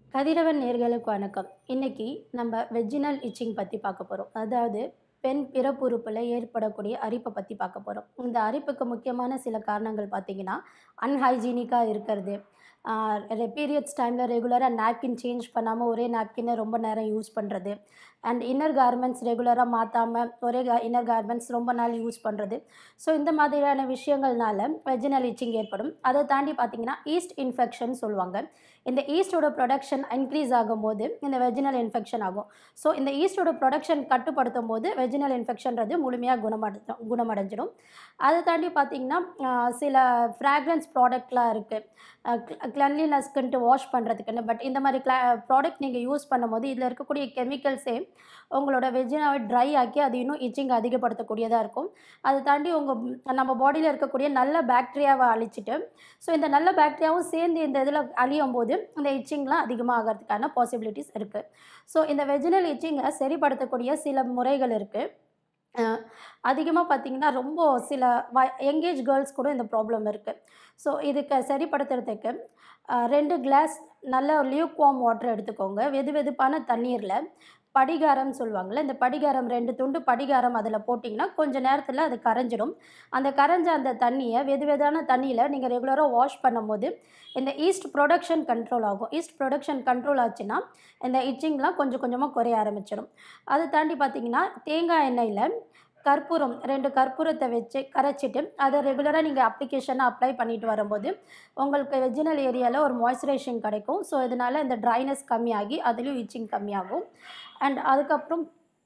கதிரவன் நேர்களுக்கு வணக்கம் இன்னைக்கு நம்ம வெஜினல் இச்சிங் பற்றி பார்க்க போகிறோம் அதாவது பெண் பிறப்புறுப்பில் ஏற்படக்கூடிய அரிப்பை பற்றி பார்க்க போகிறோம் இந்த அரிப்புக்கு முக்கியமான சில காரணங்கள் பார்த்தீங்கன்னா அன்ஹைஜீனிக்காக இருக்கிறது பீரியட்ஸ் டைமில் ரெகுலராக நாப்கின் சேஞ்ச் பண்ணாமல் ஒரே நாப்கினை ரொம்ப நேரம் யூஸ் பண்ணுறது அண்ட் இன்னர் கார்மெண்ட்ஸ் ரெகுலராக மாற்றாமல் ஒரே இன்னர் கார்மெண்ட்ஸ் ரொம்ப நாள் யூஸ் பண்ணுறது ஸோ இந்த மாதிரியான விஷயங்கள்னால வெஜினல் இச்சிங் ஏற்படும் அதை தாண்டி பார்த்தீங்கன்னா ஈஸ்ட் இன்ஃபெக்ஷன் சொல்லுவாங்க இந்த ஈஸ்டோட ப்ரொடக்ஷன் இன்க்ரீஸ் ஆகும்போது இந்த வெஜினல் இன்ஃபெக்ஷன் ஆகும் ஸோ இந்த ஈஸ்டோட ப்ரொடக்ஷன் கட்டுப்படுத்தும் போது வெஜினல் இன்ஃபெக்ஷன்றது முழுமையாக குணமடை குணமடைஞ்சிடும் அதை தாண்டி பார்த்தீங்கன்னா ஆஹ், சில ஃப்ராக்ரன்ஸ் ப்ராடக்ட்லாம் இருக்குது கிளன்லினஸ்க்குன்ட்டு வாஷ் பண்ணுறதுக்குன்னு பட் இந்த மாதிரி கிளா ப்ராடக்ட் நீங்கள் யூஸ் பண்ணும்போது இதில் இருக்கக்கூடிய கெமிக்கல்ஸே உங்களோட வெஜினாவை ட்ரை ஆக்கி அது இன்னும் இச்சிங் அதிகப்படுத்தக்கூடியதாக இருக்கும் அதை தாண்டி உங்கள் நம்ம பாடியில் இருக்கக்கூடிய நல்ல பாக்டீரியாவை அழிச்சிட்டு ஸோ இந்த நல்ல பாக்டீரியாவும் சேர்ந்து இந்த இதில் அழியும் போது இந்த இச்சிங்லாம் அதிகமாக ஆகிறதுக்கான பாசிபிலிட்டிஸ் இருக்குது ஸோ இந்த வெஜினல் இச்சிங்கை சரிப்படுத்தக்கூடிய சில முறைகள் இருக்குது அதிகமாக பார்த்தீங்கன்னா ரொம்ப சில வ யங்கேஜ் கேர்ள்ஸ் கூட இந்த ப்ராப்ளம் இருக்குது ஸோ இதுக்கு சரிப்படுத்துறதுக்கு அஹ், ரெண்டு கிளாஸ் நல்ல லியூக் வார்ம் வாட்டர் எடுத்துக்கோங்க வெது வெதுப்பான தண்ணீரில் படிகாரம் சொல்லுவாங்கள்ல இந்த படிகாரம் ரெண்டு துண்டு படிகாரம் அதில் போட்டிங்கன்னா கொஞ்ச நேரத்தில் அது கரைஞ்சிடும் அந்த கரைஞ்ச அந்த தண்ணியை வெது வெதான தண்ணியில் நீங்கள் ரெகுலராக வாஷ் பண்ணும்போது இந்த ஈஸ்ட் ப்ரொடக்ஷன் கண்ட்ரோல் ஆகும் ஈஸ்ட் ப்ரொடக்ஷன் கண்ட்ரோல் ஆச்சுன்னா இந்த இச்சிங்லாம் கொஞ்சம் கொஞ்சமாக குறைய ஆரம்பிச்சிடும் அதை தாண்டி பார்த்தீங்கன்னா தேங்காய் எண்ணெயில் கற்பூரம் ரெண்டு கற்பூரத்தை வச்சு கரைச்சிட்டு அதை ரெகுலராக நீங்கள் அப்ளிகேஷனாக அப்ளை பண்ணிட்டு வரும்போது உங்களுக்கு வெஜினல் ஏரியாவில் ஒரு மாய்ஸ்சரைசேஷன் கிடைக்கும் ஸோ இதனால் இந்த ட்ரைனஸ் கம்மியாகி அதுலேயும் இச்சிங் கம்மியாகும் அண்ட் அதுக்கப்புறம்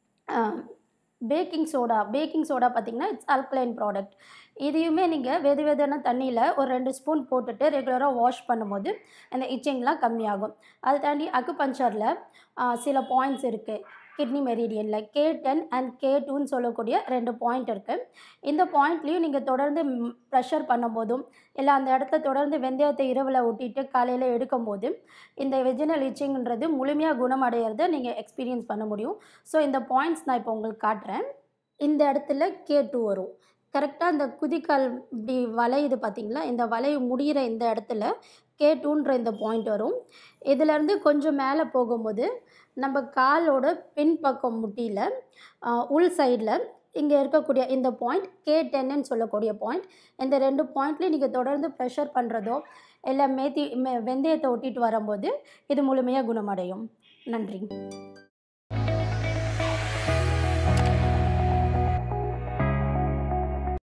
பேக்கிங் சோடா பேக்கிங் சோடா பார்த்தீங்கன்னா இட்ஸ் அல்கலைன் ப்ராடக்ட் இதையுமே நீங்கள் வெது வெதுன தண்ணியில் ஒரு ரெண்டு ஸ்பூன் போட்டுட்டு ரெகுலராக வாஷ் பண்ணும்போது அந்த இச்சிங்லாம் கம்மியாகும் அதை தாண்டி அக்குபஞ்சரில் சில பாயிண்ட்ஸ் இருக்குது கிட்னி மெரிடியனில் கே டென் அண்ட் கே டூன்னு சொல்லக்கூடிய ரெண்டு பாயிண்ட் இருக்குது இந்த பாயிண்ட்லேயும் நீங்கள் தொடர்ந்து ப்ரெஷர் பண்ணும்போதும் இல்லை அந்த இடத்துல தொடர்ந்து வெந்தயத்தை இரவில் ஒட்டிட்டு காலையில் எடுக்கும்போது இந்த வெஜினல் இச்சிங்ன்றது முழுமையாக குணமடைகிறத நீங்கள் எக்ஸ்பீரியன்ஸ் பண்ண முடியும் ஸோ இந்த பாயிண்ட்ஸ் நான் இப்போ உங்களுக்கு காட்டுறேன் இந்த இடத்துல கே டூ வரும் கரெக்டாக இந்த குதிக்கால் இப்படி வளையுது பார்த்தீங்களா இந்த வளைவு முடிகிற இந்த இடத்துல கே டூன்ற இந்த பாயிண்ட் வரும் இதிலேருந்து கொஞ்சம் மேலே போகும்போது நம்ம காலோட பின்பக்கம் முட்டியில் ஆஹ், உள் சைடில் இங்கே இருக்கக்கூடிய இந்த பாயிண்ட் கே டென்னு சொல்லக்கூடிய பாயிண்ட் இந்த ரெண்டு பாயிண்ட்லேயும் நீங்கள் தொடர்ந்து ப்ரெஷர் பண்ணுறதோ இல்லை மேத்தி மெ- வெந்தயத்தை ஒட்டிட்டு வரும்போது இது முழுமையாக குணமடையும் நன்றி